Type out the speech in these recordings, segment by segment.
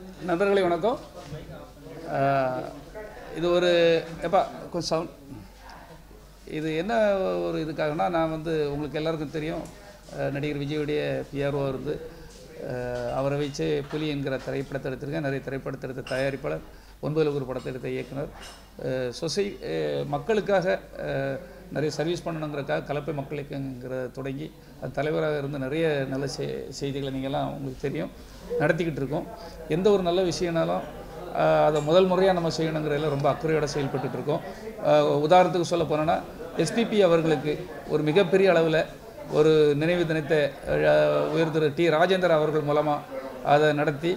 நண்பர்களே வணக்கம் அஹ், இது ஒரு எப்பா கொஞ்சம் சவுண்ட் இது என்ன ஒரு இதுக்காகனா நான் வந்து உங்களுக்கு எல்லாருக்கும் தெரியும் அஹ், நடிகர் விஜயுடைய பிஆர்ஓ இருந்து அஹ், அவரை வச்சு புலி என்கிற திரைப்படத்தை எடுத்திருக்கேன் நிறைய திரைப்படத்தை எடுத்த தயாரிப்பாளர் ஒன்பதில் ஒரு படத்தை எடுத்த இயக்குனர் அஹ், சொசை அஹ், மக்களுக்காக அஹ், நிறைய சர்வீஸ் பண்ணணுங்கிறக்காக கலப்பை மக்களுக்குங்கிற தொடங்கி அது தலைவராக இருந்து நிறைய நல்ல செய் செய்திகளை நீங்கள்லாம் உங்களுக்கு தெரியும் நடத்திக்கிட்டு இருக்கோம் எந்த ஒரு நல்ல விஷயம்னாலும் ஆஹ், அதை முதல் முறையாக நம்ம செய்யணுங்கிறதுல ரொம்ப அக்கறையோடு செயல்பட்டுட்டு இருக்கோம் ஆஹ், உதாரணத்துக்கு சொல்ல போனோன்னா எஸ்பிபி அவர்களுக்கு ஒரு மிகப்பெரிய அளவில் ஒரு நினைவு தினத்தை ஆஹ், உயர் திரு டி ராஜேந்தர் அவர்கள் மூலமாக அதை நடத்தி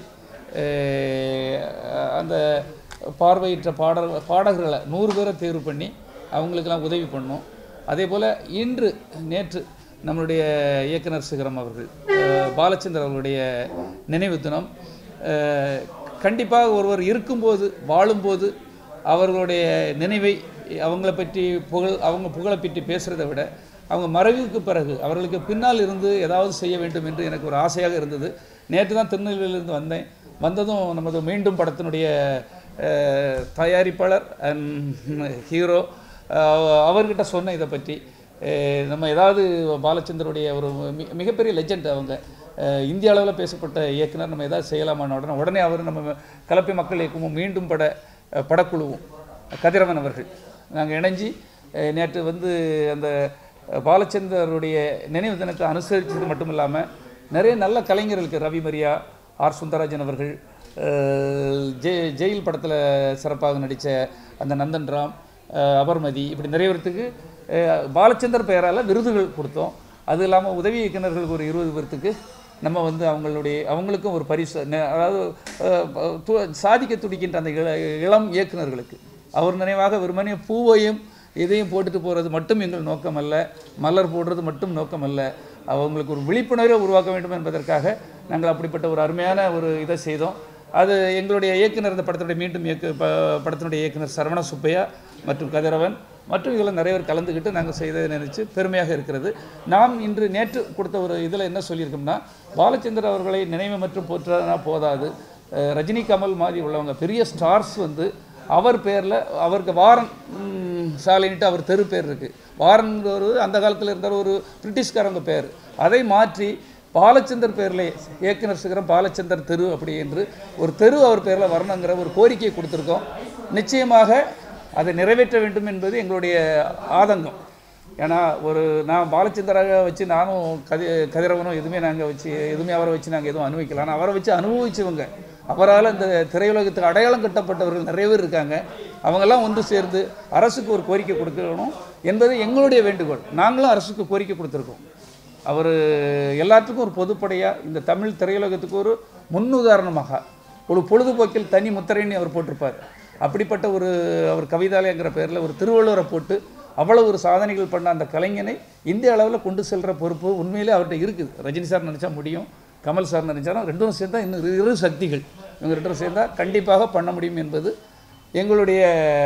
ஆஹ், அந்த பார்வையற்ற பாடல் பாடகர்களை நூறு பேரை தேர்வு பண்ணி அவங்களுக்கெல்லாம் உதவி பண்ணோம் அதே போல் இன்று நேற்று நம்மளுடைய இயக்குனர் சிகரம் அவர்கள் அஹ், பாலச்சந்தர் அவர்களுடைய நினைவு தினம் அஹ், கண்டிப்பாக ஒருவர் இருக்கும்போது வாழும்போது அவர்களுடைய நினைவை அவங்கள பற்றி புகழ் அவங்க புகழை பற்றி பேசுகிறத விட அவங்க மறைவுக்கு பிறகு அவர்களுக்கு பின்னால் இருந்து ஏதாவது செய்ய வேண்டும் என்று எனக்கு ஒரு ஆசையாக இருந்தது நேற்று தான் திருநெல்வேலியிலிருந்து வந்தேன் வந்ததும் நமது மீண்டும் படத்தினுடைய அஹ், தயாரிப்பாளர் அண்ட் ஹீரோ அஹ் அவர்கிட்ட சொன்னேன் இதை பற்றி அஹ் நம்ம ஏதாவது பாலச்சந்தருடைய ஒரு மி மிகப்பெரிய லெஜெண்ட் அவங்க அஹ் இந்திய அளவில் பேசப்பட்ட இயக்குனர் நம்ம ஏதாவது செய்யலாமான்னு உடனே உடனே அவர் நம்ம கலப்பை மக்கள் இயக்கமும் மீண்டும் பட அஹ் படக்குழுவும் கதிரவன் அவர்கள் நாங்கள் இணைஞ்சு அஹ் நேற்று வந்து அந்த அஹ் பாலச்சந்தருடைய நினைவு தினத்தை அனுசரித்தது மட்டும் இல்லாமல் நிறைய நல்ல கலைஞர்களுக்கு ரவி மரியா ஆர் சுந்தரராஜன் அவர்கள் அஹ் ஜெய் ஜெயில் படத்தில் சிறப்பாக நடித்த அந்த நந்தன் ராம் அஹ் அபர்மதி இப்படி நிறைய பேர்த்துக்கு அஹ் பாலச்சந்தர் பெயரால் விருதுகள் கொடுத்தோம் அது இல்லாமல் உதவி இயக்குனர்களுக்கு ஒரு இருபது பேர்த்துக்கு நம்ம வந்து அவங்களுடைய அவங்களுக்கும் ஒரு பரிசு நெ- அதாவது அஹ், து- சாதிக்க துடிக்கின்ற அந்த இள இளம் இயக்குனர்களுக்கு அவர் நினைவாக வெறுமனே பூவையும் இதையும் போட்டுட்டு போகிறது மட்டும் எங்கள் நோக்கம் அல்ல மலர் போடுறது மட்டும் நோக்கம் அல்ல அவங்களுக்கு ஒரு விழிப்புணர்வை உருவாக்க வேண்டும் என்பதற்காக நாங்கள் அப்படிப்பட்ட ஒரு அருமையான ஒரு இதை செய்தோம் அது எங்களுடைய இயக்குனர் இந்த படத்தினுடைய மீண்டும் இயக்கு ப- படத்தினுடைய இயக்குனர் சரவண சுப்பையா மற்றும் கதிரவன் மற்றும் இதில் நிறைய பேர் கலந்துக்கிட்டு நாங்கள் செய்ததை நினைச்சு பெருமையாக இருக்கிறது நாம் இன்று நேற்று கொடுத்த ஒரு இதில் என்ன சொல்லியிருக்கோம்னா பாலச்சந்தர் அவர்களை நினைவு மற்றும் போற்றனா போதாது அஹ் ரஜினி கமல் மாதிரி உள்ளவங்க பெரிய ஸ்டார்ஸ் வந்து அவர் பேரில் அவருக்கு வாரன் ம், சாலைன்ட்டு அவர் தெரு பேர் இருக்குது வாரன்ங்கிறவர் அந்த காலத்தில் இருந்த ஒரு பிரிட்டிஷ்காரங்க பேர் அதை மாற்றி பாலச்சந்தர் பேரில் இயக்குனர் சிகரம் பாலச்சந்தர் தெரு அப்படி என்று ஒரு தெரு அவர் பேரில் வரணுங்கிற ஒரு கோரிக்கையை கொடுத்துருக்கோம் நிச்சயமாக அதை நிறைவேற்ற வேண்டும் என்பது எங்களுடைய ஆதங்கம் ஏன்னா ஒரு நான் பாலச்சந்தராக வச்சு நானும் கதி கதிரவனும் எதுவுமே நாங்கள் வச்சு எதுவுமே அவரை வச்சு நாங்கள் எதுவும் அனுபவிக்கல ஆனால் அவரை வச்சு அனுபவிச்சவங்க அவரால் இந்த திரையுலகத்துக்கு அடையாளம் கட்டப்பட்டவர்கள் நிறைய பேர் இருக்காங்க அவங்கெல்லாம் ஒன்று சேர்ந்து அரசுக்கு ஒரு கோரிக்கை கொடுக்கணும் என்பது எங்களுடைய வேண்டுகோள் நாங்களும் அரசுக்கு கோரிக்கை கொடுத்துருக்கோம் அவர் எல்லாத்துக்கும் ஒரு பொதுப்படையாக இந்த தமிழ் திரையுலகத்துக்கு ஒரு முன்னுதாரணமாக ஒரு பொழுதுபோக்கில் தனி முத்திரைன்னு அவர் போட்டிருப்பார் அப்படிப்பட்ட ஒரு அவர் கவிதாலயங்கிற பேரில் ஒரு திருவள்ளுவரை போட்டு அவ்வளவு ஒரு சாதனைகள் பண்ண அந்த கலைஞனை இந்திய அளவில் கொண்டு செல்கிற பொறுப்பு உண்மையிலே அவர்கிட்ட இருக்குது ரஜினி சார் நினச்சா முடியும் கமல் சார் நினச்சாலும் ரெண்டும் சேர்ந்தா இன்னும் இரு- இரு சக்திகள் இவங்க ரெண்டும் சேர்ந்தால் கண்டிப்பாக பண்ண முடியும் என்பது எங்களுடைய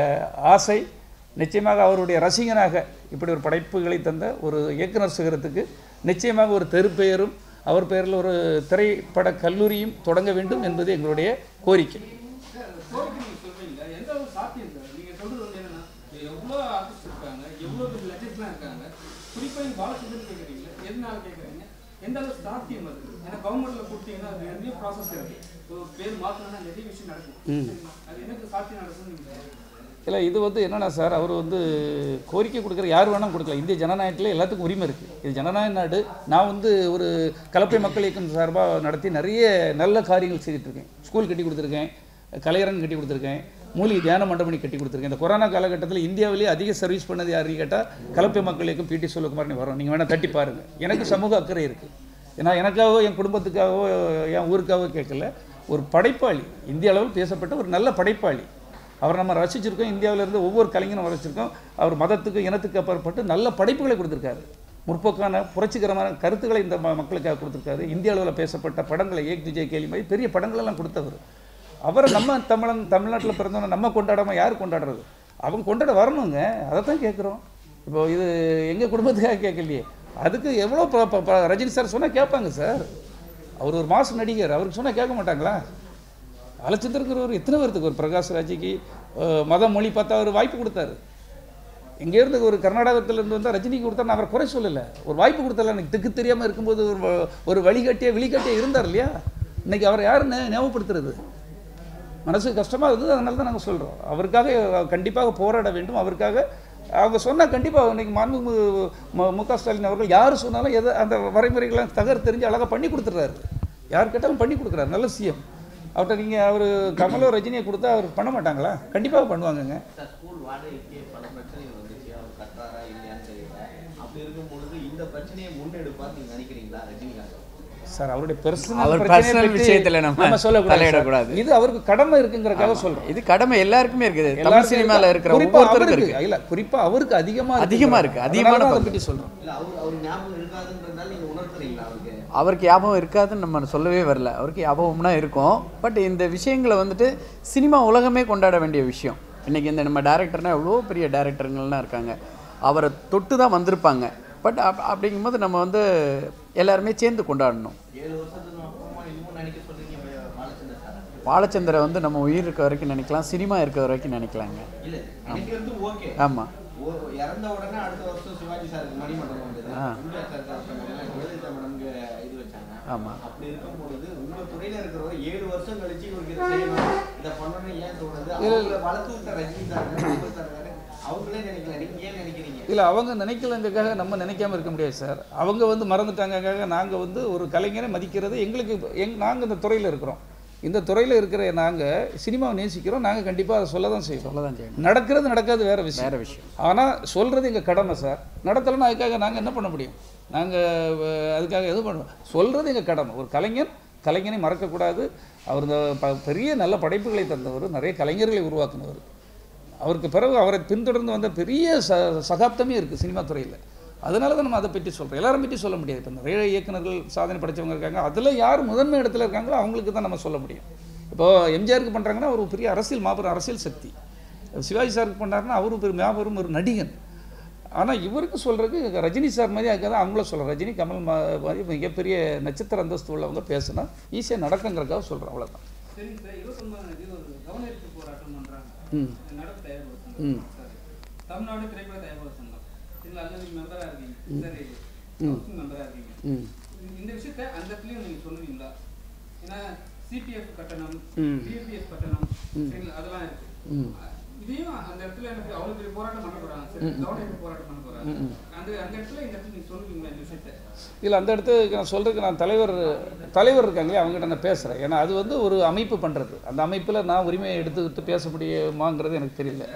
ஆசை நிச்சயமாக அவருடைய ரசிகனாக இப்படி ஒரு படைப்புகளை தந்த ஒரு இயக்குனர் சிகரத்துக்கு நிச்சயமாக ஒரு தெருப்பெயரும் அவர் பெயரில் ஒரு திரைப்பட கல்லூரியும் தொடங்க வேண்டும் என்பது எங்களுடைய கோரிக்கை கோரிக்கை நீங்க சொல்றீங்க எந்த அளவு சாத்தியம் சார் நீங்க சொல்றது வந்து என்னன்னா எவ்வளவு ஆர்டிஸ்ட் இருக்காங்க எவ்வளவு பேர் லெஜெண்ட்லாம் இருக்காங்க குறிப்பா நீங்க பாலச்சந்திரன் கேக்குறீங்க எதனால கேக்குறீங்க எந்த அளவு சாத்தியம் அது ஏன்னா கவர்மெண்ட்ல கொடுத்தீங்கன்னா அது நிறைய ப்ராசஸ் இருக்கு இப்போ பேர் மாத்தணும்னா நிறைய விஷயம் நடக்கும் அது எனக்கு சாத்தியம் நடக்கும்னு நீங்க சொல்றீங்க. இல்லை இது வந்து என்னன்னா சார் அவர் வந்து கோரிக்கை கொடுக்குற யார் வேணால் கொடுக்கலாம் இந்திய ஜனநாயகத்தில் எல்லாத்துக்கும் உரிமை இருக்குது இது ஜனநாயக நாடு நான் வந்து ஒரு கலப்பை மக்கள் இயக்கம் சார்பாக நடத்தி நிறைய நல்ல காரியங்கள் செய்துட்டு இருக்கேன் ஸ்கூல் கட்டி கொடுத்துருக்கேன் கலையரங்கம் கட்டி கொடுத்துருக்கேன் மூலிகை தியான மண்டபம் கட்டி கொடுத்துருக்கேன் இந்த கொரோனா காலகட்டத்தில் இந்தியாவிலேயே அதிக சர்வீஸ் பண்ணது யாருன்னு கேட்டால் கலப்பை மக்கள் இயக்கம் பிடி சிவகுமார்னு வரும் நீங்கள் வேணால் தட்டி பாருங்கள் எனக்கு சமூக அக்கறை இருக்குது ஏன்னா எனக்காகவோ என் குடும்பத்துக்காகவோ என் ஊருக்காகவோ கேட்கல ஒரு படைப்பாளி இந்திய அளவில் பேசப்பட்ட ஒரு நல்ல படைப்பாளி அவர் நம்ம ரசிச்சிருக்கோம் இந்தியாவில் இருந்து ஒவ்வொரு கலைஞரும் ரசிச்சிருக்கோம் அவர் மதத்துக்கு இனத்துக்கு அப்பாற்பட்டு நல்ல படைப்புகளை கொடுத்துருக்காரு முற்போக்கான புரட்சிகரமான கருத்துக்களை இந்த ம- மக்களுக்காக கொடுத்துருக்காரு இந்திய அளவில் பேசப்பட்ட படங்களை ஏக் விஜய் கேலி மாதிரி பெரிய படங்களெல்லாம் கொடுத்தவர் அவரை நம்ம தமிழன் தமிழ்நாட்டில் பிறந்தவன நம்ம கொண்டாடாமல் யார் கொண்டாடுறது அவங்க கொண்டாட வரணுங்க அதை தான் கேட்குறோம் இப்போ இது எங்கள் குடும்பத்துக்காக கேட்கலையே அதுக்கு எவ்வளோ ப- ப- ப- ரஜினி சார் சொன்னால் கேட்பாங்க சார் அவர் ஒரு மாச நடிகர் அவருக்கு சொன்னால் கேட்க மாட்டாங்களா பாலச்சந்தருங்கிறவர் எத்தனை பேர்த்துக்கு ஒரு பிரகாஷ் ராஜிக்கு அஹ், மத மொழி பார்த்தா அவர் வாய்ப்பு கொடுத்தாரு இங்கேருந்து ஒரு கர்நாடகத்திலேருந்து வந்தால் ரஜினிக்கு கொடுத்தா நான் அவரை குறை சொல்லலை ஒரு வாய்ப்பு கொடுத்தல எனக்கு திக்கு தெரியாமல் இருக்கும்போது ஒரு வ- ஒரு வழிகாட்டியே விழிகாட்டியே இருந்தார் இல்லையா இன்னைக்கு அவரை யார் நே ஞாபகப்படுத்துறது மனசுக்கு கஷ்டமாக இருந்தது அதனால தான் நாங்கள் சொல்கிறோம் அவருக்காக கண்டிப்பாக போராட வேண்டும் அவருக்காக அவங்க சொன்னால் கண்டிப்பாக இன்னைக்கு மாண்பு மு- மு- மு க ஸ்டாலின் அவர்கள் யார் சொன்னாலும் எதை அந்த வரைமுறைகள்லாம் தகர் தெரிஞ்சு அழகாக பண்ணி கொடுத்துட்றாரு யார் கேட்டாலும் பண்ணி கொடுக்குறாரு நல்ல சிஎம் அவர்கிட்ட நீங்கள் அவர் கமலோ ரஜினியை கொடுத்தா அவர் பண்ண மாட்டாங்களா கண்டிப்பாக பண்ணுவாங்கங்க சார் ஸ்கூல் வாடகைக்கு பல பிரச்சனைகள் வந்துச்சு அவர் கட்டுறாரா இல்லையான்னு தெரியல அப்படி இருக்கும் பொழுது இந்த பிரச்சனையை முன்னெடுப்பான்னு நீங்க நினைக்கிறீங்களா ரஜினிகாந்த் சார் அவருடைய பர்சனல் அவர் பிரச்சனையை personal பத்தி விஷயத்துல நம்ம சொல்லக்கூடாது தலையிடக்கூடாது. சார். இது அவருக்கு கடமை இருக்குங்கிறக்காக சொல்றோம் இது கடமை எல்லாருக்குமே இருக்குது தமிழ் எல்லாருக்கும் சினிமால இருக்கா? இருக்கிற குறிப்பா ஒவ்வொருத்தருக்கும் அவருக்கு, இருக்கு இல்ல குறிப்பா அவருக்கு அதிகமா அதிகமா இருக்கு. அதிகமான அதை பங்கு. பற்றி சொல்றோம் இல்ல அவர் அவர் ஞாபகம் இருக்காதுன்றதுனால நீங்க உணர்த்துறீங்களா அவருக்கு அவருக்கு ஞாபகம் இருக்காதுன்னு நம்ம சொல்லவே வரல அவருக்கு ஞாபகம்னா இருக்கும் பட் இந்த விஷயங்களை வந்துட்டு சினிமா உலகமே கொண்டாட வேண்டிய விஷயம் இன்னைக்கு இந்த நம்ம டேரக்டர்னா எவ்வளோ பெரிய டேரக்டருங்கள்லாம் இருக்காங்க அவரை தொட்டு தான் வந்திருப்பாங்க பட் அப் அப்படிங்கும்போது நம்ம வந்து எல்லாருமே சேர்ந்து கொண்டாடணும் ஏழு வருஷத்துக்கு அப்புறமா இன்னும் நினைக்க சொல்றீங்க பாலச்சந்தர் சார் பாலச்சந்தரை வந்து நம்ம உயிர் இருக்க வரைக்கும் நினைக்கலாம் சினிமா இருக்க வரைக்கும் நினைக்கலாங்க இல்ல நினைக்கிறது ஓகே ஆமாம் இறந்த உடனே அடுத்த வருஷம் சிவாஜி சாருக்கு மணிமண்டபம் வந்தது ஆ. எம்ஜிஆர் சார் சார் ஜெயலலிதா மேடம்க்கு இது வச்சாங்க ஆமாம் அப்படி இருக்கும் பொழுது உங்க துறையில இருக்கிறவங்க ஏழு வருஷம் கழிச்சு இவருக்கு இதை செய்யணும் இதை பண்ணணும் ஏன் தோணுது அவங்க வளர்த்து விட்ட ரஜினி சார் சூப்பர் சார் வேற, அவங்களே நினைக்கல நீங்க ஏன் நினைக்கிறீங்க இல்ல அவங்க நினைக்கலங்கக்காக நம்ம நினைக்காம இருக்க முடியாது சார் அவங்க வந்து மறந்துட்டாங்கக்காக நாங்க வந்து ஒரு கலைஞரை மதிக்கிறது எங்களுக்கு எங் நாங்க இந்த துறையில இருக்கிறோம் இந்த துறையில இருக்கிற நாங்க சினிமாவை நேசிக்கிறோம் நாங்க கண்டிப்பா அதை சொல்ல தான் செய்வோம் சொல்ல தான் செய்யணும் நடக்கிறது நடக்காது வேற விஷயம் வேற விஷயம் ஆனா சொல்றது எங்க கடமை சார் நடத்தலைன்னா அதுக்காக நாங்க என்ன பண்ண முடியும் நாங்க அஹ், அதுக்காக எது பண்ணுவோம் சொல்றது எங்க கடமை ஒரு கலைஞன் கலைஞனை மறக்கக்கூடாது அவர் இந்த ப- பெரிய நல்ல படைப்புகளை தந்தவர் நிறைய கலைஞர்களை உருவாக்குனவர் அவருக்கு பிறகு அவரை பின்தொடர்ந்து வந்த பெரிய ச சகாப்தமே இருக்குது சினிமா துறையில் அதனால தான் நம்ம அதை பற்றி சொல்கிறோம் எல்லாரும் பற்றி சொல்ல முடியாது இப்போ நிறைய இயக்குனர்கள் சாதனை படைச்சவங்க இருக்காங்க அதில் யார் முதன்மை இடத்துல இருக்காங்களோ அவங்களுக்கு தான் நம்ம சொல்ல முடியும் இப்போ எம்ஜிஆருக்கு பண்ணுறாங்கன்னா ஒரு பெரிய அரசியல் மாபெரும் அரசியல் சக்தி சிவாஜி சாருக்கு பண்ணாருன்னா அவரு பெரிய மாபெரும் ஒரு நடிகன் ஆனால் இவருக்கு சொல்கிறதுக்கு ரஜினி சார் மாதிரி அதுக்காக அவங்கள சொல்கிறேன் ரஜினி கமல் மா- மாதிரி மிகப்பெரிய நட்சத்திர அந்தஸ்து உள்ளவங்க பேசுனா ஈஸியாக நடக்குங்கிறக்காக சொல்கிறேன் அவ்வளோதான் சரிங்க சார் இருபத்தொன்பதாம் தேதி ஒரு கவனஈர்ப்பு போராட்டம் பண்றாங்க ம் நடப்பு தயாரிப்பு ம். சங்கம் சரி. தமிழ்நாடு திரைப்பட தயாரிப்பு சங்கம் இதுல அல்லது மெம்பரா இருக்கீங்க சரி மெம்பரா இருக்கீங்க ம் இந்த- இந்த விஷயத்த அந்த இடத்துலயும் நீங்க சொல்லுவீங்களா ஏன்னா சிபிஎஃப் கட்டணம் ம். பிஎஃப் கட்டணம் சரிங்களா அதெல்லாம் இருக்கு ம் இதையும் அந்த இடத்துல எனக்கு அவ்வளவு பெரிய போராட்டம் பண்ண போறாங்க சரி கவனஈர்ப்பு போராட்டம் பண்ண போறாங்க அந்த அந்த இடத்துல இந்த இடத்துல நீங்க சொல்லுவீங்களா இந்த விஷயத்த இல்லை அந்த இடத்துக்கு நான் சொல்கிறதுக்கு நான் தலைவர் தலைவர் இருக்காங்களே அவங்ககிட்ட நான் பேசுகிறேன் ஏன்னா அது வந்து ஒரு அமைப்பு பண்ணுறது அந்த அமைப்பில் நான் உரிமையை எடுத்துக்கிட்டு பேச முடியுமாங்கிறது எனக்கு தெரியல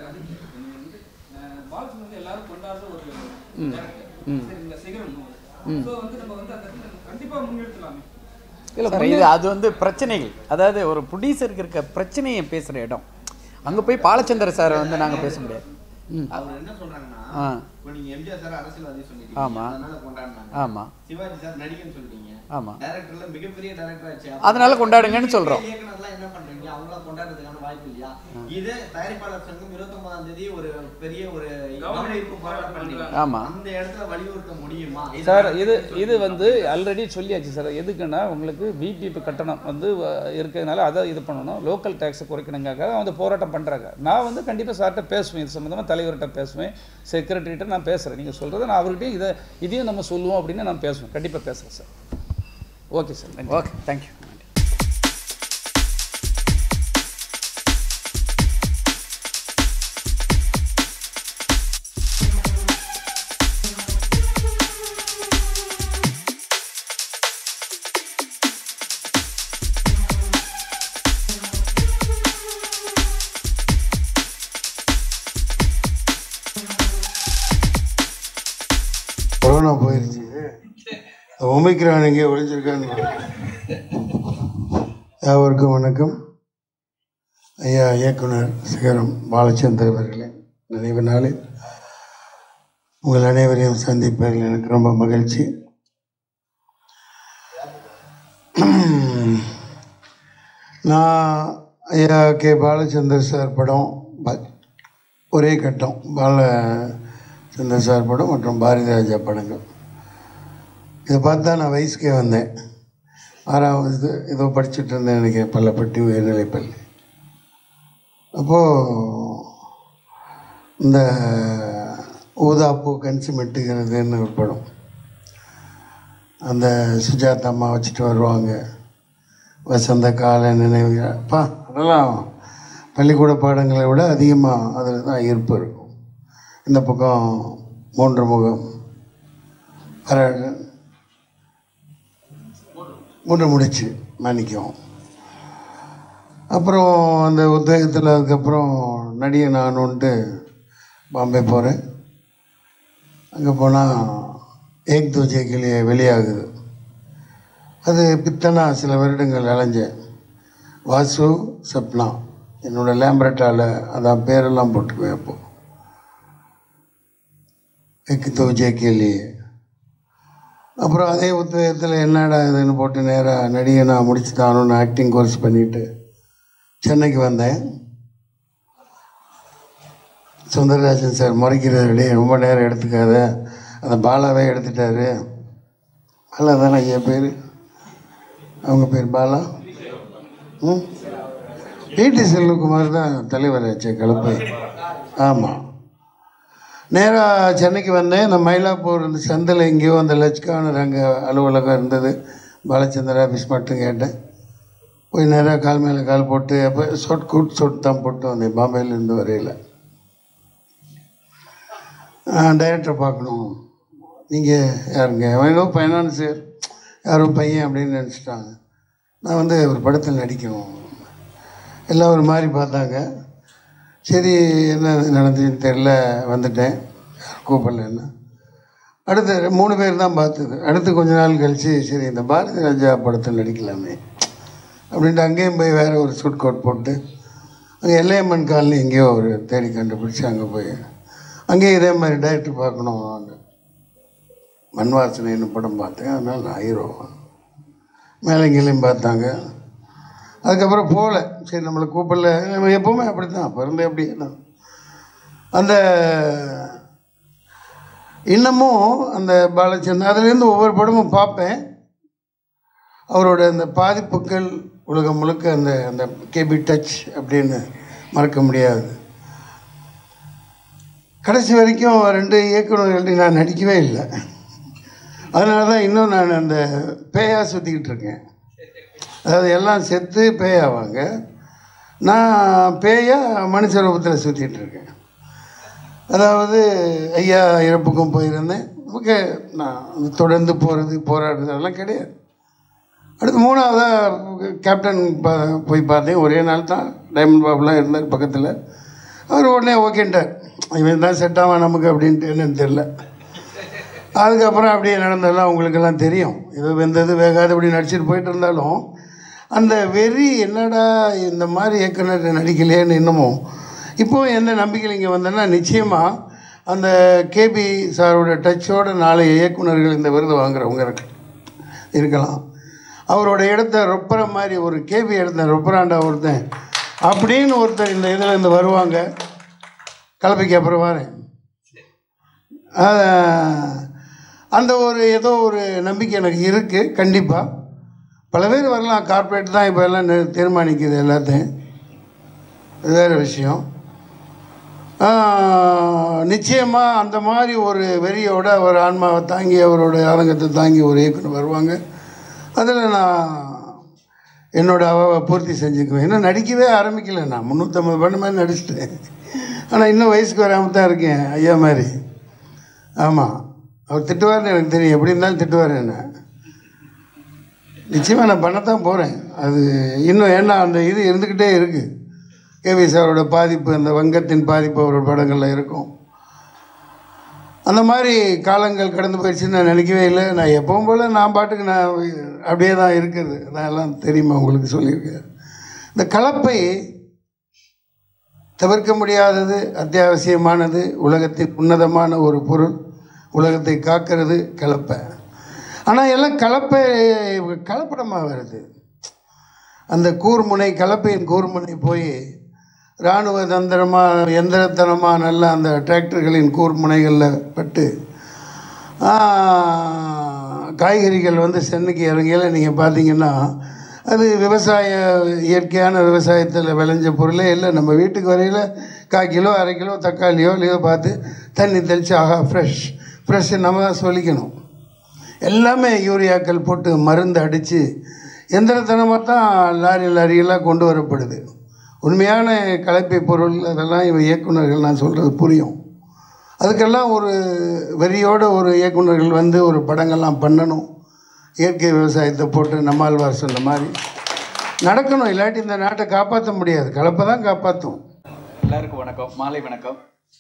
அஹ் பாலச்சந்திரன் வந்து எல்லாரும் கொண்டாடுற ஒரு character. சரிங்களா சிகரம் ஸோ வந்து நம்ம வந்து அந்த இடத்துல கண்டிப்பா முன்னெடுக்கலாமே இல்லை சார் இது அது வந்து பிரச்சனைகள் அதாவது ஒரு ப்ரொடியூசருக்கு இருக்க பிரச்சனையை பேசுகிற இடம் அங்கே போய் பாலச்சந்திர சாரை வந்து நாங்கள் பேச முடியாது அவர் என்ன சொல்றாங்கன்னா ஆ இப்போ நீங்க எம்ஜிஆர் சார் அரசியல்வாதி சொல்லிட்டீங்க ஆமா. அதனால கொண்டாடினாங்க ஆமாம் சிவாஜி சார் நடிகன் சொல்லிட்டீங்க ஆமாம் டைரக்டர்ல மிகப்பெரிய டைரக்டர் ஆச்சு அதனால கொண்டாடுங்கன்னு சொல்றோம். இயக்குனர்லாம் என்ன பண்றீங்க அவங்களாம் கொண்டாடுறதுக்கான வாய்ப்பு இல்லையா இது தயாரிப்பாளர் சங்கம் இருபத்தொன்பதாம் தேதி ஒரு பெரிய ஒரு கவனஈர்ப்பு போராட்டம் பண்றீங்க ஆமா. அந்த இடத்துல வலியுறுத்த முடியுமா சார் இது இது வந்து ஆல்ரெடி சொல்லியாச்சு சார் எதுக்குன்னா உங்களுக்கு பிபிபி கட்டணம் வந்து அஹ், இருக்கிறதுனால அதை இது பண்ணணும் லோக்கல் டேக்ஸை குறைக்கணுங்காக வந்து போராட்டம் பண்ணுறாங்க நான் வந்து கண்டிப்பாக சார்கிட்ட பேசுவேன் இது சம்மந்தமாக தலைவர்கிட்ட பேசுவேன் செக்ரட்டரிகிட்ட நான் பேசுகிறேன் நீங்கள் சொல்கிறத நான் அவர்கிட்டயும் இதை இதையும் நம்ம சொல்லுவோம் அப்படின்னு நான் பேசுவேன் கண்டிப்பாக பேசுகிறேன் சார் ஓகே சார் நன்றி ஓகே தேங்க்யூ கொரோனா போயிருச்சு ஒமிக்ரான் எங்கே ஒழிஞ்சிருக்கான்னு யாவருக்கும் வணக்கம் ஐயா இயக்குனர் சிகரம் பாலச்சந்தர் அவர்களே நினைவு நாளில் உங்கள் அனைவரையும் சந்திப்பதில் எனக்கு ரொம்ப மகிழ்ச்சி நான் ஐயா கே பாலச்சந்தர் சார் படம் ப- ஒரே கட்டம் பாலச்சந்தர் சார் படம் மற்றும் பாரதி ராஜா படங்கள் இதை பார்த்து தான் நான் வயசுக்கே வந்தேன் ஆறாவது இது ஏதோ படிச்சுட்டு இருந்தேன் எனக்கு பள்ளப்பட்டி உயர்நிலைப்பள்ளி அப்போது இந்த ஊதாப்பூ கஞ்சி மெட்டுகிறதுன்னு ஒரு படம் அந்த சுஜாதா அம்மா வச்சுட்டு வருவாங்க வசந்த கால நினைவுகள் அப்பா அதெல்லாம் பள்ளிக்கூட பாடங்களை விட அதிகமாக அதில் தான் ஈர்ப்பு இருக்கும் இந்த பக்கம் மூன்று முகம் வர மூன்று முடிச்சு மன்னிக்கும் அப்புறம் அந்த உத்தியோகத்தில் அதுக்கப்புறம் நடிகை நானுன்ட்டு பாம்பே போகிறேன் அங்கே போனால் ஏக் தூஜே கிளியே வெளியாகுது அது பித்தனா சில வருடங்கள் அலைஞ்சேன் வாசு சப்னா என்னோட லேம்பரட்டாவில் அதான் பேரெல்லாம் போட்டுக்குவேன் அப்போ ஏக் தூஜே கிளியே அப்புறம் அதே உத்தியோகத்தில் என்னடா இதுன்னு போட்டு நேராக நடிகை நான் முடிச்சுட்டானுன்னு ஆக்டிங் கோர்ஸ் பண்ணிவிட்டு சென்னைக்கு வந்தேன் சுந்தரராஜன் சார் முறைக்கிறாரு ரொம்ப நேரம் எடுத்துக்காத அந்த பாலாவே எடுத்துட்டாரு பாலா தானே ஐயா பேர் அவங்க பேர் பாலா ம் பிடி செல்வகுமார் தான் தலைவர் ஆச்சு கலப்பை ஆமாம் நேராக சென்னைக்கு வந்தேன் இந்த மயிலாப்பூர் இந்த சந்தில் எங்கேயோ அந்த லட்சுக்கான அங்கே அலுவலகம் இருந்தது பாலச்சந்திர ஆஃபீஸ் மட்டும் கேட்டேன் போய் நேராக கால் மேலே கால் போட்டு அப்போ சொட் கூட் சொட் தான் போட்டு வந்தேன் பாம்பேலேருந்து வரையில் டைரக்டர் பார்க்கணும் நீங்கள் யாருங்க அவன் ஏதோ ஃபைனான்சியர் யாரோ பையன் அப்படின்னு நினச்சிட்டாங்க நான் வந்து ஒரு படத்தில் நடிக்கணும் எல்லாம் ஒரு மாதிரி பார்த்தாங்க சரி என்ன நடந்துச்சுன்னு தெரில வந்துட்டேன் கூப்பிடலன்னு அடுத்து மூணு பேர் தான் பார்த்தது அடுத்து கொஞ்ச நாள் கழித்து சரி இந்த பாரதி ராஜா படத்தில் நடிக்கலாமே அப்படின்ட்டு அங்கேயும் போய் வேறு ஒரு சூட் கோட் போட்டு அங்கே எல்லையம்மன் காலனி எங்கேயோ ஒரு தேடி கண்டுபிடிச்சி அங்கே போய் அங்கேயும் இதே மாதிரி டைரக்டர் பார்க்கணும் அங்கே மண் வாசனைன்னு படம் பார்த்தேன் அதனால் நான் ஹீரோ மேலங்கிலையும் பார்த்தாங்க அதுக்கப்புறம் போகல சரி நம்மளை கூப்பிடல நம்ம எப்போவுமே அப்படி தான் பிறந்த எப்படி தான் அந்த இன்னமும் அந்த பாலச்சந்திரன் அதுலேருந்து ஒவ்வொரு படமும் பார்ப்பேன் அவரோட அந்த பாதிப்புகள் உலகம் முழுக்க அந்த அந்த கேபி டச் அப்படின்னு மறக்க முடியாது கடைசி வரைக்கும் ரெண்டு இயக்குநர்கள் நான் நடிக்கவே இல்லை அதனால தான் இன்னும் நான் அந்த பேயா சுற்றிக்கிட்டு இருக்கேன் அதாவது எல்லாம் செத்து பேயாவாங்க நான் பேயா மனுஷ ரூபத்தில் சுற்றிட்டு இருக்கேன் அதாவது ஐயா இறப்புக்கும் போயிருந்தேன் நமக்கு நான் தொடர்ந்து போகிறது போராடுறது அதெல்லாம் கிடையாது அடுத்து மூணாவதாக கேப்டன் பா போய் பார்த்தேன் ஒரே நாள் தான் டைமண்ட் பாபுலாம் இருந்தார் பக்கத்தில் அவர் உடனே ஓகேன்ட்டார் இவன் தான் செட் ஆவான் நமக்கு அப்படின்ட்டு என்னன்னு தெரில அதுக்கப்புறம் அப்படியே நடந்ததெல்லாம் உங்களுக்கெல்லாம் தெரியும் இது வெந்தது வேகாது இப்படி நடிச்சிட்டு போயிட்டு இருந்தாலும் அந்த வெறி என்னடா இந்த மாதிரி இயக்குனர் நடிக்கலையேன்னு இன்னமும் இப்போ எந்த நம்பிக்கையில் இங்கே வந்தேன்னா நிச்சயமாக அந்த கேபி சாரோட டச்சோட நாளைய இயக்குனர்கள் இந்த விருது வாங்குறவங்க இருக்கு இருக்கலாம் அவரோட இடத்த ரொப்பர மாதிரி ஒரு கேபி இடத்த ரொப்பராண்டா ஒருத்தன் அப்படின்னு ஒருத்தர் இந்த இதில் இருந்து வருவாங்க கலப்பைக்கு அப்புறம் வரேன் ஆஹ், அந்த ஒரு ஏதோ ஒரு நம்பிக்கை எனக்கு இருக்குது கண்டிப்பாக பல பேர் வரலாம் கார்ப்பரேட் தான் இப்போ எல்லாம் நி- தீர்மானிக்குது எல்லாத்தையும் அது வேறு விஷயம் நிச்சயமாக அந்த மாதிரி ஒரு வெறியோட ஒரு ஆன்மாவை தாங்கி அவரோட ஆதங்கத்தை தாங்கி ஒரு இயக்குனர் வருவாங்க அதில் நான் என்னோட அவாவை பூர்த்தி செஞ்சுக்குவேன் இன்னும் நடிக்கவே ஆரம்பிக்கல நான் முந்நூற்றம்பது பண்ண மாதிரி நடிச்சிட்டேன் ஆனால் இன்னும் வயசுக்கு வராமல் தான் இருக்கேன் ஐயா மாதிரி ஆமாம் அவர் திட்டுவார்னு எனக்கு தெரியும் எப்படி இருந்தாலும் திட்டுவார் என்ன நிச்சயமாக நான் பண்ணத்தான் போகிறேன் அது இன்னும் ஏன்னா அந்த இது இருந்துக்கிட்டே இருக்குது கேவி சாரோட பாதிப்பு அந்த வங்கத்தின் பாதிப்பு அவரோட படங்களில் இருக்கும் அந்த மாதிரி காலங்கள் கடந்து போயிடுச்சுன்னு நான் நினைக்கவே இல்லை நான் எப்பவும் போல் நான் பாட்டுக்கு நான் அப்படியே தான் இருக்குது நான் எல்லாம் தெரியுமா உங்களுக்கு சொல்லியிருக்கேன் இந்த கலப்பை தவிர்க்க முடியாதது அத்தியாவசியமானது உலகத்தின் உன்னதமான ஒரு பொருள் உலகத்தை காக்கிறது கலப்பை ஆனால் எல்லாம் கலப்பை கலப்படமாக வருது அந்த கூர்முனை கலப்பையின் கூர்முனை போய் இராணுவ தந்திரமாக எந்திரத்தனமாக நல்ல அந்த டிராக்டர்களின் கூர்முனைகளில் பட்டு காய்கறிகள் வந்து சென்னைக்கு இறங்கையில் நீங்கள் பார்த்தீங்கன்னா அது விவசாய இயற்கையான விவசாயத்தில் விளைஞ்ச பொருளே இல்லை நம்ம வீட்டுக்கு வரையில் கால் கிலோ அரை கிலோ தக்காளியோ இல்லையோ பார்த்து தண்ணி தெளித்து ஆஹா ஃப்ரெஷ் ஃப்ரெஷ் நம்ம தான் சொல்லிக்கணும் எல்லாமே யூரியாக்கள் போட்டு மருந்து அடித்து எந்திரத்தனமாக தான் லாரி லாரியெல்லாம் கொண்டு வரப்படுது உண்மையான கலப்பை பொருள் அதெல்லாம் இவ இயக்குனர்கள் நான் சொல்கிறது புரியும் அதுக்கெல்லாம் ஒரு வெறியோட ஒரு இயக்குனர்கள் வந்து ஒரு படங்கள்லாம் பண்ணணும் இயற்கை விவசாயத்தை போட்டு நம்மாழ்வார் சொன்ன மாதிரி நடக்கணும் இல்லாட்டி இந்த நாட்டை காப்பாற்ற முடியாது கலப்பை தான் காப்பாற்றும் எல்லாருக்கும் வணக்கம் மாலை வணக்கம்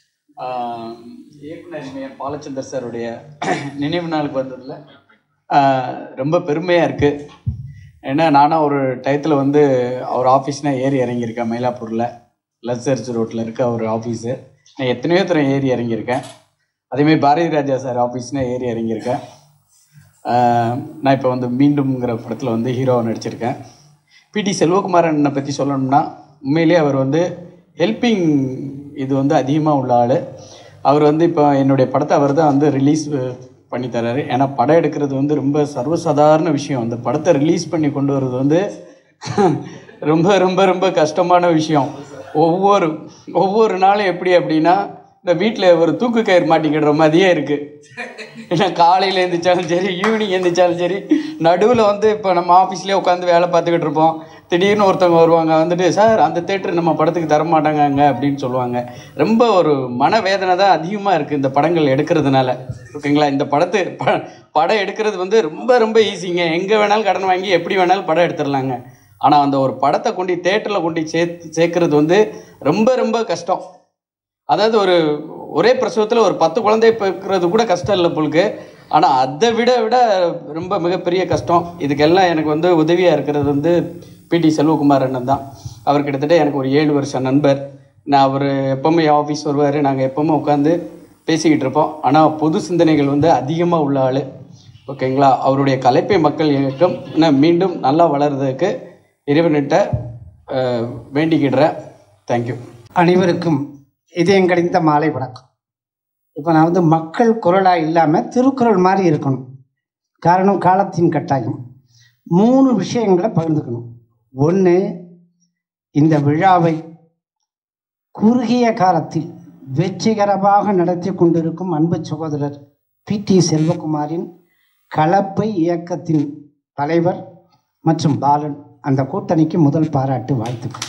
ஆஹ் இயக்குனர் இமயன் பாலச்சந்தர் சாருடைய நினைவு நாளுக்கு வந்ததில் ஆஹ் ரொம்ப பெருமையாக இருக்குது ஏன்னா நானும் ஒரு டயத்தில் வந்து அவர் ஆஃபீஸ்னால் ஏறி இறங்கியிருக்கேன் மயிலாப்பூரில் லட்சர்ச் ரோட்டில் இருக்க ஒரு ஆஃபீஸு நான் எத்தனையோ தரம் ஏறி இறங்கியிருக்கேன் அதேமாதிரி பாரதி ராஜா சார் ஆஃபீஸ்னால் ஏறி இறங்கியிருக்கேன் ஆஹ் நான் இப்போ வந்து மீண்டும்ங்கிற படத்தில் வந்து ஹீரோவை நடிச்சிருக்கேன் பிடி செல்வகுமாரனை பற்றி சொல்லணும்னா உண்மையிலேயே அவர் வந்து ஹெல்பிங் இது வந்து அதிகமாக உள்ள ஆள் அவர் வந்து இப்போ என்னுடைய படத்தை அவர் தான் வந்து ரிலீஸ் பண்ணி தர்றாரு ஏன்னா படம் எடுக்கிறது வந்து ரொம்ப சர்வசாதாரண விஷயம் அந்த படத்தை ரிலீஸ் பண்ணி கொண்டு வர்றது வந்து ரொம்ப ரொம்ப ரொம்ப கஷ்டமான விஷயம் ஒவ்வொரு ஒவ்வொரு நாளும் எப்படி அப்படின்னா இந்த வீட்டில் ஒரு தூக்கு கயிறு மாட்டிக்கிடுற மாதிரியே இருக்குது ஏன்னா காலையில் எழுந்திரிச்சாலும் சரி ஈவினிங் எழுந்திரிச்சாலும் சரி நடுவில் வந்து இப்போ நம்ம ஆஃபீஸ்லேயே உட்காந்து வேலை பார்த்துக்கிட்டு இருப்போம் திடீர்னு ஒருத்தவங்க வருவாங்க வந்துட்டு சார் அந்த தேட்டர் நம்ம படத்துக்கு தர மாட்டாங்க அங்க அப்படின்னு சொல்லுவாங்க ரொம்ப ஒரு மனவேதனை தான் அதிகமாக இருக்குது இந்த படங்கள் எடுக்கிறதுனால ஓகேங்களா இந்த படத்து ப படம் எடுக்கிறது வந்து ரொம்ப ரொம்ப ஈஸிங்க எங்கே வேணாலும் கடன் வாங்கி எப்படி வேணாலும் படம் எடுத்துடலாங்க ஆனால் அந்த ஒரு படத்தை கொண்டு தேட்டரில் கொண்டு சேர்த்து சேர்க்கறது வந்து ரொம்ப ரொம்ப கஷ்டம் அதாவது ஒரு ஒரே பிரசவத்தில் ஒரு பத்து குழந்தை பிறக்கிறது கூட கஷ்டம் இல்லை போலுக்கு ஆனால் அதை விட விட ரொம்ப மிகப்பெரிய கஷ்டம் இதுக்கெல்லாம் எனக்கு வந்து உதவியாக இருக்கிறது வந்து பிடி செல்வகுமார் அண்ணன் தான் அவர் கிட்டத்தட்ட எனக்கு ஒரு ஏழு வருஷம் நண்பர் நான் அவர் எப்பவுமே ஆஃபீஸ் வருவார் நாங்கள் எப்பவுமே உட்காந்து பேசிக்கிட்டு இருப்போம் ஆனால் பொது சிந்தனைகள் வந்து அதிகமாக உள்ள ஆள் ஓகேங்களா அவருடைய கலைப்பை மக்கள் இயக்கம் இன்னும் மீண்டும் நல்லா வளர்றதுக்கு இறைவன்கிட்ட அஹ், வேண்டிக்கிடுறேன் தேங்க்யூ அனைவருக்கும் இதயங்கடிந்த மாலை வணக்கம் இப்போ நான் வந்து மக்கள் குரலாக இல்லாமல் திருக்குறள் மாதிரி இருக்கணும் காரணம் காலத்தின் கட்டாயம் மூணு விஷயங்களை பகிர்ந்துக்கணும் ஒன்று இந்த விழாவை குறுகிய காலத்தில் வெற்றிகரமாக நடத்தி கொண்டிருக்கும் அன்பு சகோதரர் பி டி செல்வகுமாரின் கலப்பை இயக்கத்தின் தலைவர் மற்றும் பாலன் அந்த கூட்டணிக்கு முதல் பாராட்டு வாழ்த்துக்கள்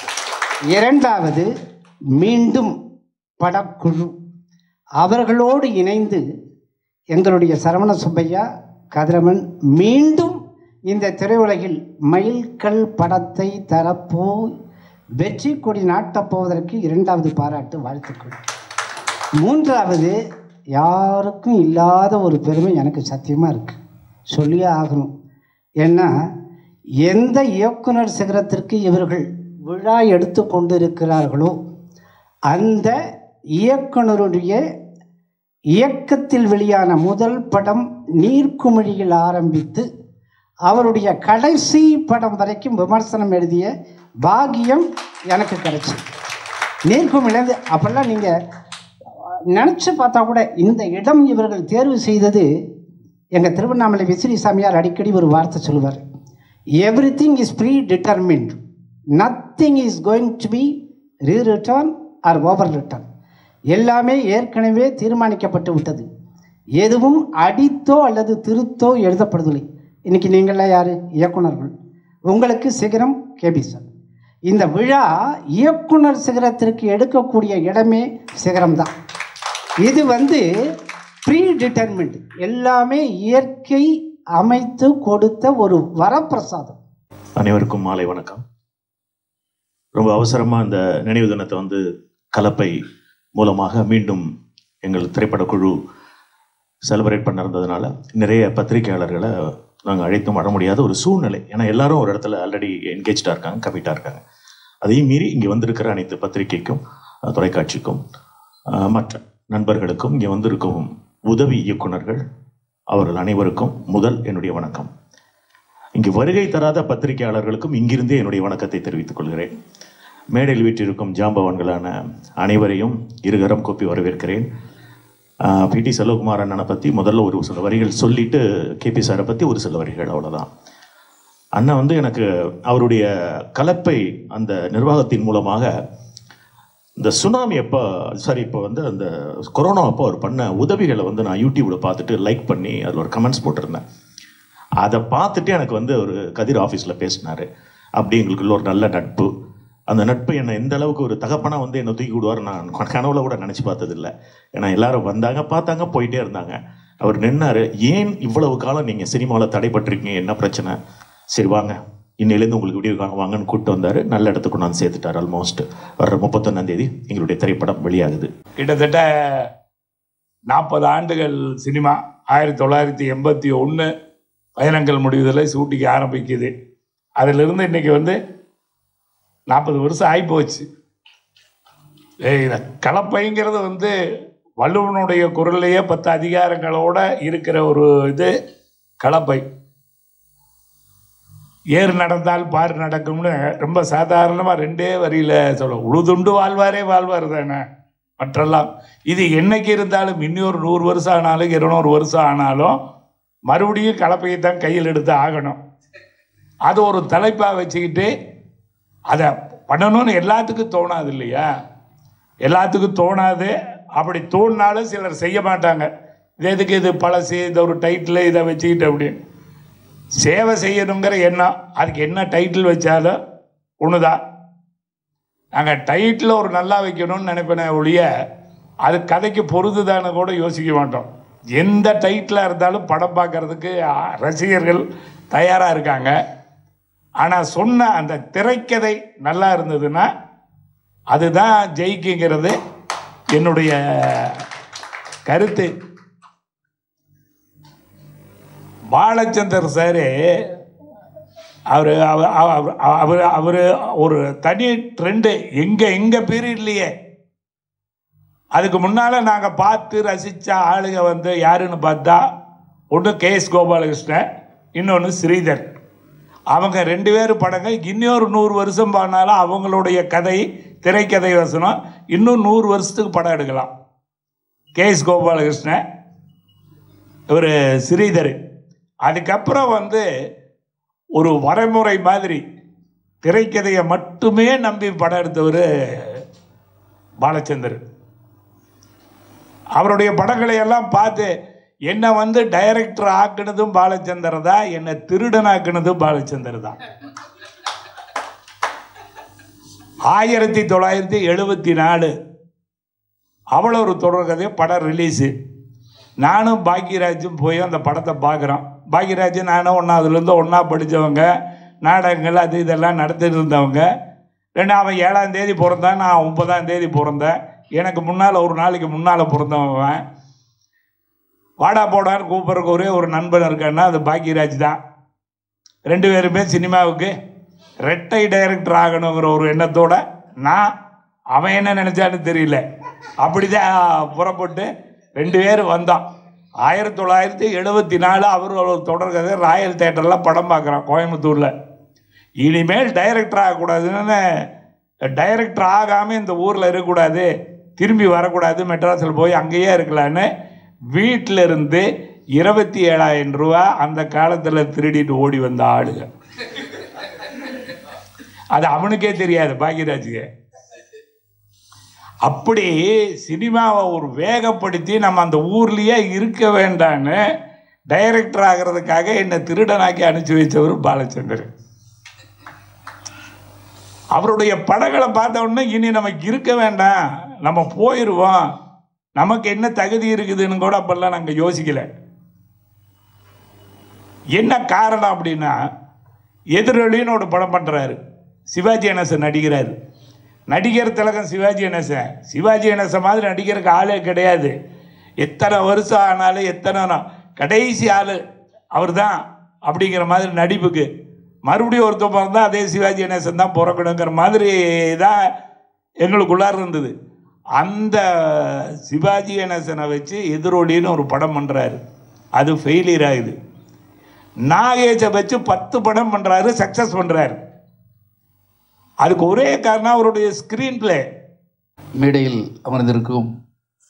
இரண்டாவது மீண்டும் படக்குழு அவர்களோடு இணைந்து எங்களுடைய சரவண சுப்பையா கதிரவன் மீண்டும் இந்த திரையுலகில் மைல்கல் படத்தை தரப்போ வெற்றி கொடி நாட்டப் போவதற்கு இரண்டாவது பாராட்டு வாழ்த்துக்கள் மூன்றாவது யாருக்கும் இல்லாத ஒரு பெருமை எனக்கு சத்தியமாக இருக்கு சொல்லியே ஆகணும் ஏன்னா எந்த இயக்குனர் சிகரத்திற்கு இவர்கள் விழா எடுத்து கொண்டிருக்கிறார்களோ அந்த இயக்குனருடைய இயக்கத்தில் வெளியான முதல் படம் நீர்க்குமிழியில் ஆரம்பித்து அவருடைய கடைசி படம் வரைக்கும் விமர்சனம் எழுதிய பாக்கியம் எனக்கு கிடைச்சது நீர்க்குமிழிலேருந்து அப்போல்லாம் நீங்கள் நினச்சி பார்த்தா கூட இந்த இடம் இவர்கள் தேர்வு செய்தது எங்கள் திருவண்ணாமலை விசிறி சாமியார் அடிக்கடி ஒரு வார்த்தை சொல்லுவார் everything is predetermined nothing is going to be rewritten or overwritten எல்லாமே ஏற்கனவே தீர்மானிக்கப்பட்டு விட்டது எதுவும் அடித்தோ அல்லது திருத்தோ எழுதப்படுவதில்லை இன்னைக்கு நீங்களாம் யார் இயக்குனர்கள் உங்களுக்கு சிகரம் கேபி சார் இந்த விழா இயக்குனர் சிகரத்திற்கு எடுக்கக்கூடிய இடமே சிகரம் தான் இது வந்து ப்ரீ டிட்டர்மெண்ட் எல்லாமே இயற்கை அமைத்து கொடுத்த ஒரு வரப்பிரசாதம் அனைவருக்கும் மாலை வணக்கம் ரொம்ப அவசரமாக இந்த நினைவு தினத்தை வந்து கலப்பை மூலமாக மீண்டும் எங்கள் திரைப்படக்குழு செலிப்ரேட் பண்ண இருந்ததுனால நிறைய பத்திரிகையாளர்களை நாங்கள் அழைத்தும் வர முடியாத ஒரு சூழ்நிலை ஏன்னா எல்லாரும் ஒரு இடத்துல ஆல்ரெடி என்கேஜாக இருக்காங்க கமிட்டாக இருக்காங்க அதையும் மீறி இங்கே வந்திருக்கிற அனைத்து பத்திரிகைக்கும் அஹ், தொலைக்காட்சிக்கும் அஹ், மற்ற நண்பர்களுக்கும் இங்கே வந்திருக்கும் உதவி இயக்குனர்கள் அவர்கள் அனைவருக்கும் முதல் என்னுடைய வணக்கம் இங்கு வருகை தராத பத்திரிகையாளர்களுக்கும் இங்கிருந்தே என்னுடைய வணக்கத்தை தெரிவித்துக் கொள்கிறேன் மேடையில் வீற்றிருக்கும் ஜாம்பவான்களான அனைவரையும் இருகரம் கூப்பி வரவேற்கிறேன் பிடி செல்வகுமார் அண்ணனை பற்றி முதல்ல ஒரு சில வரிகள் சொல்லிட்டு கேபி சாரை பற்றி ஒரு சில வரிகள் அவ்வளோதான் அண்ணன் வந்து எனக்கு அவருடைய கலப்பை அந்த நிர்வாகத்தின் மூலமாக இந்த சுனாமி அப்போ சாரி இப்போ வந்து அந்த கொரோனா அப்போ அவர் பண்ண உதவிகளை வந்து நான் யூடியூப்பில் பார்த்துட்டு லைக் பண்ணி அதில் ஒரு கமெண்ட்ஸ் போட்டிருந்தேன் அதை பார்த்துட்டு எனக்கு வந்து ஒரு கதிர் ஆஃபீஸில் பேசினார் அப்படி எங்களுக்குள்ள ஒரு நல்ல நட்பு அந்த நட்பு என்னை எந்த அளவுக்கு ஒரு தகப்பனா வந்து என்னை தூக்கி விடுவார் நான் கனவுல கூட நினச்சி பார்த்ததில்ல ஏன்னா எல்லாரும் வந்தாங்க பார்த்தாங்க போயிட்டே இருந்தாங்க அவர் நின்னாரு ஏன் இவ்வளவு காலம் நீங்கள் சினிமாவில் தடைப்பட்டிருக்கீங்க என்ன பிரச்சனை சரி வாங்க இன்னிலேருந்து உங்களுக்கு வீடியோ காண வாங்கன்னு கூப்பிட்டு வந்தார் நல்ல இடத்துக்கு கொண்டாந்து சேர்த்துட்டார் ஆல்மோஸ்ட் வர்ற முப்பத்தொன்னாம் தேதி எங்களுடைய திரைப்படம் வெளியாகுது கிட்டத்தட்ட நாற்பது ஆண்டுகள் சினிமா ஆயிரத்தி தொள்ளாயிரத்தி எண்பத்தி ஒன்று பயணங்கள் முடிவுதலை ஷூட்டிங் ஆரம்பிக்குது அதிலிருந்து இன்னைக்கு வந்து நாற்பது வருஷம் ஆகிப்போச்சு ஏய், இந்த கலப்பைங்கிறது வந்து வள்ளுவனுடைய குரல்லையே பத்து அதிகாரங்களோட இருக்கிற ஒரு இது கலப்பை ஏறு நடந்தால் பார் நடக்கும்னு ரொம்ப சாதாரணமாக ரெண்டே வரியில் சொல்ல உழுதுண்டு வாழ்வாரே வாழ்வார் தானே மற்றெல்லாம் இது என்னைக்கு இருந்தாலும் இன்னொரு நூறு வருஷம் ஆனாலும் இருநூறு வருஷம் ஆனாலும் மறுபடியும் கலப்பையை தான் கையில் எடுத்து ஆகணும் அது ஒரு தலைப்பாக வச்சுக்கிட்டு அதை பண்ணணும்னு எல்லாத்துக்கும் தோணாது இல்லையா எல்லாத்துக்கும் தோணாது அப்படி தோணினாலும் சிலர் செய்ய மாட்டாங்க இது எதுக்கு இது பழசு இந்த ஒரு டைட்டில் இதை வச்சுக்கிட்டு அப்படின்னு சேவை செய்யணுங்கிற எண்ணம் அதுக்கு என்ன டைட்டில் வச்சாலும் ஒன்று தான் நாங்கள் டைட்டில் ஒரு நல்லா வைக்கணும்னு நினைப்பேனே ஒழிய அது கதைக்கு பொருதுதான்னு கூட யோசிக்க மாட்டோம் எந்த டைட்டிலாக இருந்தாலும் படம் பார்க்கறதுக்கு ஆ, ரசிகர்கள் தயாராக இருக்காங்க ஆனால் சொன்ன அந்த திரைக்கதை நல்லா இருந்ததுன்னா அதுதான் ஜெயிக்குங்கிறது என்னுடைய கருத்து பாலச்சந்தர் சார் அவர் அவர் அவர் அவர் ஒரு தனி ட்ரெண்டு எங்கே எங்கள் பீரியட்லேயே அதுக்கு முன்னால் நாங்கள் பார்த்து ரசித்த ஆளுங்க வந்து யாருன்னு பார்த்தா ஒன்று கே எஸ் கோபாலகிருஷ்ணன் இன்னொன்று ஸ்ரீதர் அவங்க ரெண்டு பேரும் படங்க இன்னொரு நூறு வருஷம் பண்ணாலும் அவங்களுடைய கதை திரைக்கதை வசனம் இன்னும் நூறு வருஷத்துக்கு படம் எடுக்கலாம் கே எஸ் கோபாலகிருஷ்ணன் இவர் ஸ்ரீதர் அதுக்கப்புறம் வந்து ஒரு வரைமுறை மாதிரி திரைக்கதையை மட்டுமே நம்பி படம் எடுத்தவர் பாலச்சந்தர் அவருடைய படங்களை எல்லாம் பார்த்து என்னை வந்து டைரக்டர் ஆக்குனதும் பாலச்சந்தர் தான் என்னை திருடன் ஆக்குனதும் பாலச்சந்தர் தான் ஆயிரத்தி தொள்ளாயிரத்தி எழுபத்தி நாலு அவ்வளோ ஒரு தொடர்கதை படம் ரிலீஸு நானும் பாக்யராஜும் போய் அந்த படத்தை பார்க்குறோம் பாக்யராஜ் நானும் ஒன்றாவதுலேருந்து ஒன்றா படித்தவங்க நாடகங்கள் அது இதெல்லாம் நடத்திட்டு இருந்தவங்க ரெண்டு அவன் ஏழாம் தேதி பிறந்தான் நான் ஒன்பதாம் தேதி பிறந்தேன் எனக்கு முன்னால் ஒரு நாளைக்கு முன்னால் பிறந்தவன் வாடா போடான்னு கூப்பிட்றக்கு ஒரே ஒரு நண்பன் இருக்கான்னா அது பாக்யராஜ் தான் ரெண்டு பேருமே சினிமாவுக்கு ரெட்டை டைரக்டர் ஆகணுங்கிற ஒரு எண்ணத்தோட நான் அவன் என்ன நினைச்சான்னு தெரியல அப்படிதான் புறப்பட்டு ரெண்டு பேரும் வந்தோம் ஆயிரத்தி தொள்ளாயிரத்தி எழுபத்தி நாலு அவர் ஒரு தொடர்கதை ராயல் தேட்டரில் படம் பார்க்குறான் கோயம்புத்தூரில் இனிமேல் டைரக்டர் ஆகக்கூடாதுன்னு டைரக்டர் ஆகாமல் இந்த ஊரில் இருக்கக்கூடாது திரும்பி வரக்கூடாது மெட்ராஸில் போய் அங்கேயே இருக்கலான்னு வீட்டில் இருந்து இருபத்தி ஏழாயிரம் ரூபா அந்த காலத்தில் திருடிட்டு ஓடி வந்த ஆளுங்க அது அவனுக்கே தெரியாது பாக்யராஜுக்கு அப்படி சினிமாவை ஒரு வேகப்படுத்தி நம்ம அந்த ஊர்லேயே இருக்க வேண்டான்னு டைரக்டர் ஆகிறதுக்காக என்னை திருடனாக்கி அனுப்பிச்சி வச்சவர் பாலச்சந்தர் அவருடைய படங்களை பார்த்த உடனே இனி நமக்கு இருக்க வேண்டாம் நம்ம போயிடுவோம் நமக்கு என்ன தகுதி இருக்குதுன்னு கூட அப்பெல்லாம் நாங்கள் யோசிக்கல என்ன காரணம் அப்படின்னா எதிரொலின்னு ஒரு படம் பண்ணுறாரு சிவாஜி கணேசன் நடிக்கிறாரு நடிகர் திலகம் சிவாஜி கணேசன் சிவாஜி கணேசன் மாதிரி நடிகருக்கு ஆளே கிடையாது எத்தனை வருஷம் ஆனாலும் எத்தனை நா- கடைசி ஆள் அவர் தான் அப்படிங்கிற மாதிரி நடிப்புக்கு மறுபடியும் ஒருத்தர் பிறந்தா அதே சிவாஜி கணேசன் தான் பிறக்கணுங்கிற மாதிரி தான் எங்களுக்குள்ளார இருந்தது அந்த சிவாஜி கணேசனை வச்சு எதிரொலின்னு ஒரு படம் பண்ணுறாரு அது ஃபெயிலியர் ஆகுது நாகேஷை வச்சு பத்து படம் பண்ணுறாரு சக்ஸஸ் பண்ணுறாரு அதுக்கு ஒரே காரணம் அவருடைய ஸ்க்ரீன் பிளே மேடையில் அமர்ந்திருக்கும்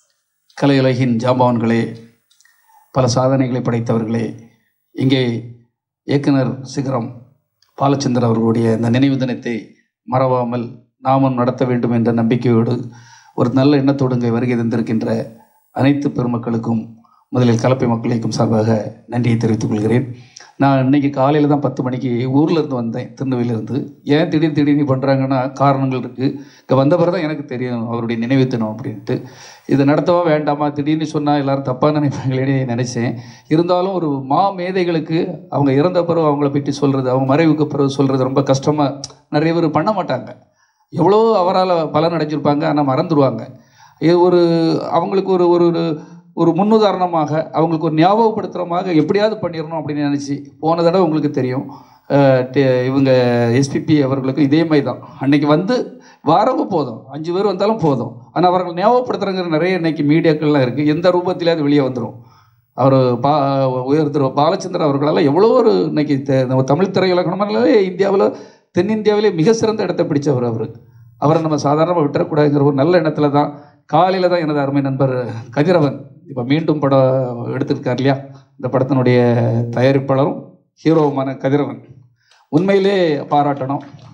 கலையுலகின் ஜாம்பவான்களே பல சாதனைகளை படைத்தவர்களே இங்கே இயக்குனர் சிகரம் பாலச்சந்தர் அவர்களுடைய இந்த நினைவு தினத்தை மறவாமல் நாமும் நடத்த வேண்டும் என்ற நம்பிக்கையோடு ஒரு நல்ல எண்ணத்தோடு இங்கே வருகை தந்திருக்கின்ற அனைத்து பெருமக்களுக்கும் முதலில் கலப்பை மக்களுக்கும் சார்பாக நன்றியை தெரிவித்துக் கொள்கிறேன் நான் இன்னைக்கு காலையில் தான் பத்து மணிக்கு ஊர்ல இருந்து வந்தேன் திருநெல்வேலியிலேருந்து ஏன் திடீர்னு திடீர்னு பண்ணுறாங்கன்னா காரணங்கள் இருக்குது இங்கே வந்த பிறகு தான் எனக்கு தெரியும் அவருடைய நினைவு தினம் அப்படின்ட்டு இதை நடத்தவா வேண்டாமா திடீர்னு சொன்னால் எல்லாரும் தப்பாக நினைப்பாங்களே நினைச்சேன் இருந்தாலும் ஒரு மா மேதைகளுக்கு அவங்க இறந்த பிறகு அவங்கள பற்றி சொல்கிறது அவங்க மறைவுக்கு பிறகு சொல்கிறது ரொம்ப கஷ்டமாக நிறைய பேர் பண்ண மாட்டாங்க எவ்வளோ அவரால் பலன் அடைஞ்சிருப்பாங்க ஆனால் மறந்துடுவாங்க இது ஒரு அவங்களுக்கு ஒரு ஒரு ஒரு- ஒரு முன்னுதாரணமாக அவங்களுக்கு ஒரு ஞாபகப்படுத்துகிறமாக எப்படியாவது பண்ணிடணும் அப்படின்னு நினச்சி போன தடவை உங்களுக்கு தெரியும் அஹ், டே- இவங்க எஸ்பிபி அவர்களுக்கு இதே மாதிரி தான் அன்னைக்கு வந்து வாரவங்க போதும் அஞ்சு பேர் வந்தாலும் போதும் ஆனால் அவர்கள் ஞாபகப்படுத்துறங்கிற நிறைய இன்னைக்கு மீடியாக்கள்லாம் இருக்குது எந்த ரூபத்திலாவது வெளியே வந்துடும் அவர் பா உயர் திரு பாலச்சந்திரன் அவர்களால் எவ்வளோ ஒரு இன்னைக்கு தெ- நம்ம தமிழ் திரையுலகனாலே இந்தியாவில் தென்னிந்தியாவிலே மிக சிறந்த இடத்தை பிடிச்சவர் அவர் அவரை நம்ம சாதாரணமாக விட்டுறக்கூடாதுங்கிற ஒரு நல்ல எண்ணத்துல தான் காலையில் தான் எனது அருமை நண்பர் கதிரவன் இப்போ மீண்டும் படம் எடுத்திருக்கார் இல்லையா இந்த படத்தினுடைய தயாரிப்பாளரும் ஹீரோவுமான கதிரவன் உண்மையிலே பாராட்டணும்